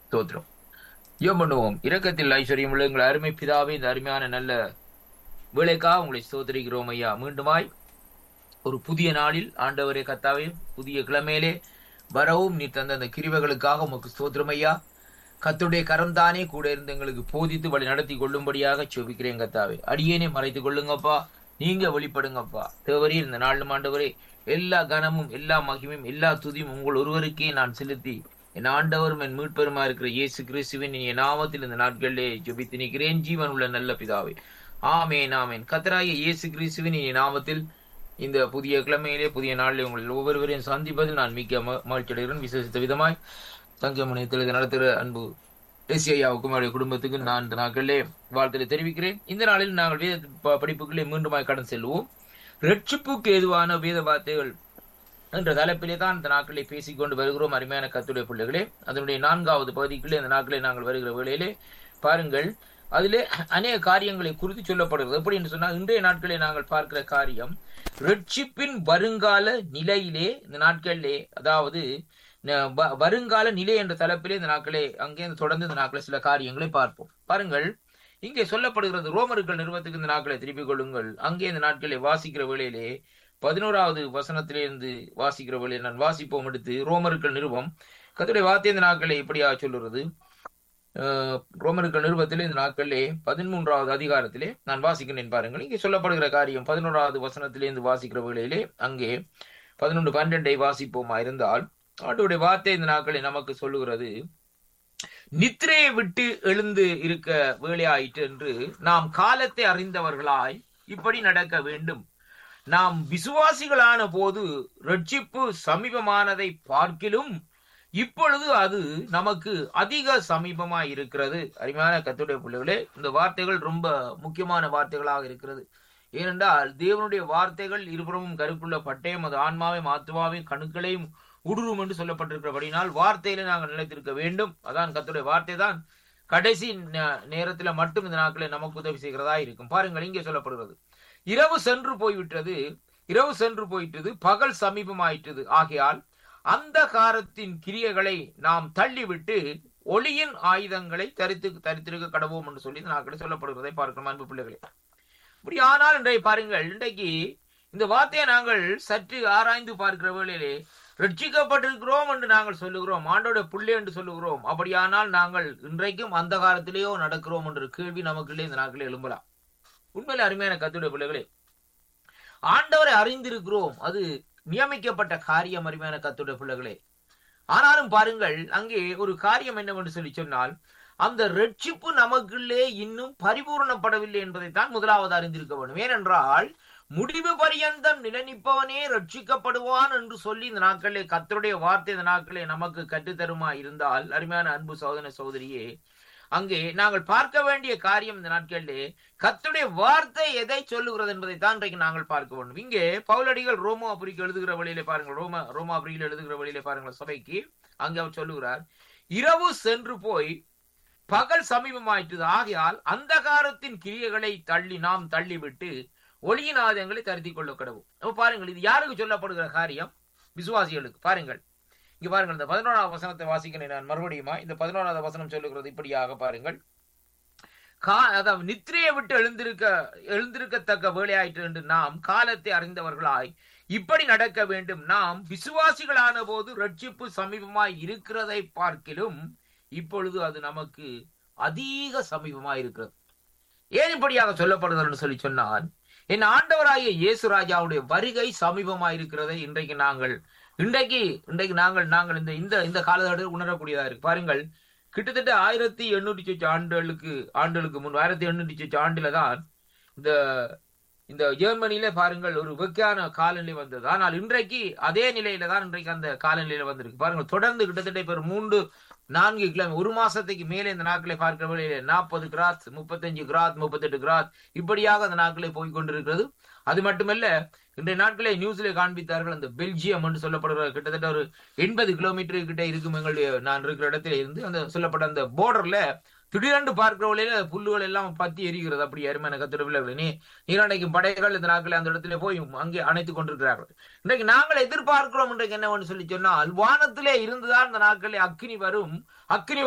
தோத்திரம் ஜெபம் பண்ணுவோம் இரக்கத்தில் ஐஸ்வர்யம் உள்ள எங்கள் அருமை பிதாவே இந்த அருமையான நல்ல வேலைக்காக உங்களை ஸ்தோத்திரிக்கிறோம் ஐயா மீண்டுமாய் ஒரு புதிய நாளில் ஆண்டவரே கத்தாவே புதிய கிழமையிலே வரவும் நீ தந்த அந்த கிருவைகளுக்காக உமக்கு ஸ்தோத்திரம் ஐயா கத்துடைய கரம்தானே கூட இருந்து எங்களுக்கு போதித்து வழி நடத்தி கொள்ளும்படியாக செபிக்கிறேன் கத்தாவே அடியேனே மறைத்து கொள்ளுங்கப்பா நீங்க வெளிப்படுங்கப்பா தேவரீர் இந்த நாளும் ஆண்டவரே எல்லா கனமும் எல்லா மகிமையும் எல்லா துதியும் உங்கள் ஒருவருக்கே நான் செலுத்தி என் ஆண்டவரும் என் மீட்பெருமா இருக்கிற இயேசு கிறிஸ்துவின் என் நாமத்தில் இந்த நாட்களிலே ஜெபித்து நிற்கிறேன் ஜீவன் உள்ள நல்ல பிதாவே ஆமேன் ஆமேன் கத்தராய இயேசு கிறிஸ்துவின் என் நாமத்தில் இந்த புதிய கிழமையிலே புதிய நாளிலே உங்கள் ஒவ்வொருவரையும் சந்திப்பதில் நான் மிக்க ம- மகிழ்ச்சி அடைகிறேன் விசேஷித்த விதமாய் தங்கமணியத்தில் இதை நடத்துகிற அன்பு ஐயாவுக்கும் அவருடைய குடும்பத்துக்கு நான் இந்த நாட்களிலே வாழ்த்துக்களை தெரிவிக்கிறேன் இந்த நாளில் நாங்கள் வேத ப- படிப்புகளை மீண்டுமாய் கடன் செல்வோம் ரட்சிப்புக்கு ஏதுவான வேத வார்த்தைகள் என்ற தலைப்பிலே தான் இந்த நாட்களை பேசிக்கொண்டு வருகிறோம் அருமையான கத்துடைய பிள்ளைகளே அதனுடைய நான்காவது பகுதிக்குள்ளே இந்த நாட்களை நாங்கள் வருகிற வேளையிலே பாருங்கள் அதிலே அநேக காரியங்களை குறித்து சொல்லப்படுகிறது எப்படி என்று சொன்னால் இன்றைய நாட்களிலே நாங்கள் பார்க்கிற காரியம் ரட்சிப்பின் வருங்கால நிலையிலே இந்த நாட்களிலே அதாவது ந- வ- வருங்கால நிலை என்ற தலைப்பிலே இந்த நாட்களே அங்கே தொடர்ந்து இந்த நாட்களே சில காரியங்களை பார்ப்போம் பாருங்கள் இங்கே சொல்லப்படுகிறது ரோமர்கள் நிறுவனத்துக்கு இந்த நாட்களை திருப்பிக் கொள்ளுங்கள் அங்கே இந்த நாட்களை வாசிக்கிற வேளையிலே பதினோராவது வசனத்திலிருந்து வாசிக்கிற வேளையில் நான் வாசிப்போம் எடுத்து ரோமர்கள் நிறுவம் கத்துடைய வார்த்தை இந்த நாட்களை இப்படியா சொல்லுறது அஹ், ரோமர்கள் நிறுவத்திலே இந்த நாட்களிலே பதிமூன்றாவது அதிகாரத்திலே நான் வாசிக்கிறேன் பாருங்கள் இங்கே சொல்லப்படுகிற காரியம் பதினோராவது வசனத்திலிருந்து வாசிக்கிற வேளையிலே அங்கே பதினொன்று பன்னெண்டை வாசிப்போமா இருந்தால் ஆண்டவருடைய வார்த்தை இந்த நாட்களை நமக்கு சொல்லுகிறது நித்திரையை விட்டு எழுந்து இருக்க வேலையாயிற்று என்று நாம் காலத்தை அறிந்தவர்களாய் இப்படி நடக்க வேண்டும் நாம் விசுவாசிகளான போது ரட்சிப்பு சமீபமானதை பார்க்கிலும் இப்பொழுது அது நமக்கு அதிக சமீபமாய் இருக்கிறது அருமையான கத்துடைய பிள்ளைகளே இந்த வார்த்தைகள் ரொம்ப முக்கியமான வார்த்தைகளாக இருக்கிறது ஏனென்றால் தேவனுடைய வார்த்தைகள் இருபுறமும் கருக்குள்ள பட்டயம் அது ஆன்மாவையும் ஆத்மாவையும் கணுக்களையும் உடுரும் என்று சொல்லப்பட்டிருக்கிறபடினால் வார்த்தையில நாங்கள் நிலைத்திருக்க வேண்டும் அதான் கத்துடைய வார்த்தை தான் கடைசி நே- நேரத்துல மட்டும் இந்த நாட்களில் நமக்கு உதவி செய்கிறதா இருக்கும் பாருங்கள் இங்கே சொல்லப்படுகிறது இரவு சென்று போய்விட்டது இரவு சென்று போயிட்டது பகல் சமீபமாயிட்டது ஆகையால் அந்த காரத்தின் கிரியைகளை நாம் தள்ளிவிட்டு ஒளியின் ஆயுதங்களை தரித்து தரித்திருக்க கடவோம் என்று சொல்லி இந்த நாட்களில் சொல்லப்படுகிறதை பார்க்கிறோம் அன்பு பிள்ளைகளே இப்படி ஆனால் இன்றைய பாருங்கள் இன்றைக்கு இந்த வார்த்தையை நாங்கள் சற்று ஆராய்ந்து பார்க்கிற வேளையிலே ரட்சிக்கப்பட்டிருக்கிறோம் என்று நாங்கள் சொல்லுகிறோம் ஆண்டோட புள்ளி என்று சொல்லுகிறோம் அப்படியானால் நாங்கள் இன்றைக்கும் அந்த காலத்திலேயோ நடக்கிறோம் என்ற கேள்வி நமக்குள்ளே இந்த நாட்களே எழும்பலாம் உண்மையிலே அருமையான கத்துடைய பிள்ளைகளே ஆண்டவரை அறிந்திருக்கிறோம் அது நியமிக்கப்பட்ட காரியம் அருமையான கத்துடைய பிள்ளைகளே ஆனாலும் பாருங்கள் அங்கே ஒரு காரியம் என்னவென்று சொல்லி சொன்னால் அந்த ரட்சிப்பு நமக்குள்ளே இன்னும் பரிபூரணப்படவில்லை என்பதைத்தான் முதலாவது அறிந்திருக்க வேண்டும் ஏனென்றால் முடிவு பரியந்தம் நிலநிப்பவனே ரட்சிக்கப்படுவான் என்று சொல்லி இந்த நாட்களிலே கர்த்தருடைய வார்த்தை இந்த நாட்களே நமக்கு கற்றுத்தருமா இருந்தால் அருமையான அன்பு சோதனை சோதரியே அங்கே நாங்கள் பார்க்க வேண்டிய காரியம் இந்த நாட்களிலே கர்த்தருடைய வார்த்தை எதை சொல்லுகிறது என்பதை தான் இன்றைக்கு நாங்கள் பார்க்க வேண்டும் இங்கே பவுலடிகள் ரோமாபுரிக்கு எழுதுகிற வழியிலே பாருங்கள் ரோமா ரோமாபுரியில் எழுதுகிற வழியிலே பாருங்கள் சபைக்கு அங்கே அவர் சொல்லுகிறார் இரவு சென்று போய் பகல் சமீபமாயிற்று ஆகையால் அந்தகாரத்தின் கிரியைகளை தள்ளி நாம் தள்ளிவிட்டு ஒளியின் ஆதயங்களை தருத்தி கொள்ள கடவும் அப்ப பாருங்கள் இது யாருக்கு சொல்லப்படுகிற காரியம் விசுவாசிகளுக்கு பாருங்கள் இங்க பாருங்கள் இந்த பதினோராவது வசனத்தை வாசிக்கிறேன் நான் மறுபடியுமா இந்த பதினோராவது வசனம் சொல்லுகிறது இப்படியாக பாருங்கள் கா அதாவது நித்திரையை விட்டு எழுந்திருக்க எழுந்திருக்கத்தக்க வேலையாயிற்று என்று நாம் காலத்தை அறிந்தவர்களாய் இப்படி நடக்க வேண்டும் நாம் விசுவாசிகளான போது ரட்சிப்பு சமீபமாய் இருக்கிறதை பார்க்கிலும் இப்பொழுது அது நமக்கு அதிக சமீபமாய் இருக்கிறது ஏன் இப்படியாக சொல்லப்படுகிறது சொல்லி சொன்னால் என் ஆண்டவராகிய இயேசு ராஜாவுடைய வருகை சமீபமாய் இருக்கிறதை இன்றைக்கு நாங்கள் இன்றைக்கு இன்றைக்கு நாங்கள் நாங்கள் இந்த இந்த இந்த காலகட்டத்தில் உணரக்கூடியதா இருக்கு பாருங்கள் கிட்டத்தட்ட ஆயிரத்தி எண்ணூற்றி சொச்சு ஆண்டுகளுக்கு ஆண்டுகளுக்கு முன் ஆயிரத்தி எண்ணூற்றி சொச்சு ஆண்டுல தான் இந்த இந்த ஜெர்மனியில பாருங்கள் ஒரு வெக்கையான காலநிலை வந்தது ஆனால் இன்றைக்கு அதே நிலையில தான் இன்றைக்கு அந்த காலநிலையில வந்திருக்கு பாருங்கள் தொடர்ந்து கிட்டத்தட்ட இப்ப ஒரு மூன்று நான்கு கிலோ ஒரு மாசத்துக்கு மேலே இந்த நாட்களை பார்க்கிற வேளையில நாற்பது கிராத் முப்பத்தஞ்சு கிராத் முப்பத்தெட்டு கிராத் இப்படியாக அந்த நாட்களை போய் கொண்டிருக்கிறது அது மட்டுமல்ல இன்றைய நாட்களே நியூஸ்ல காண்பித்தார்கள் அந்த பெல்ஜியம் என்று சொல்லப்படுகிற கிட்டத்தட்ட ஒரு எண்பது கிலோமீட்டர் கிட்ட இருக்கும் எங்களுடைய நான் இருக்கிற இடத்துல இருந்து அந்த சொல்லப்பட்ட அந்த போர்டர்ல திடீரென்று பார்க்கிற வழியில புல்லுகள் எல்லாம் பத்தி எரிகிறது அப்படி அருமையான கத்திரவில்லை நீ நீராணைக்கும் படைகள் இந்த நாட்கள் அந்த இடத்துல போய் அங்கே அணைத்துக் கொண்டிருக்கிறார்கள் இன்றைக்கு நாங்கள் எதிர்பார்க்கிறோம் இன்றைக்கு என்னவென்று சொல்லி சொன்னால் வானத்திலே இருந்துதான் இந்த நாட்களில் அக்கினி வரும் அக்கினி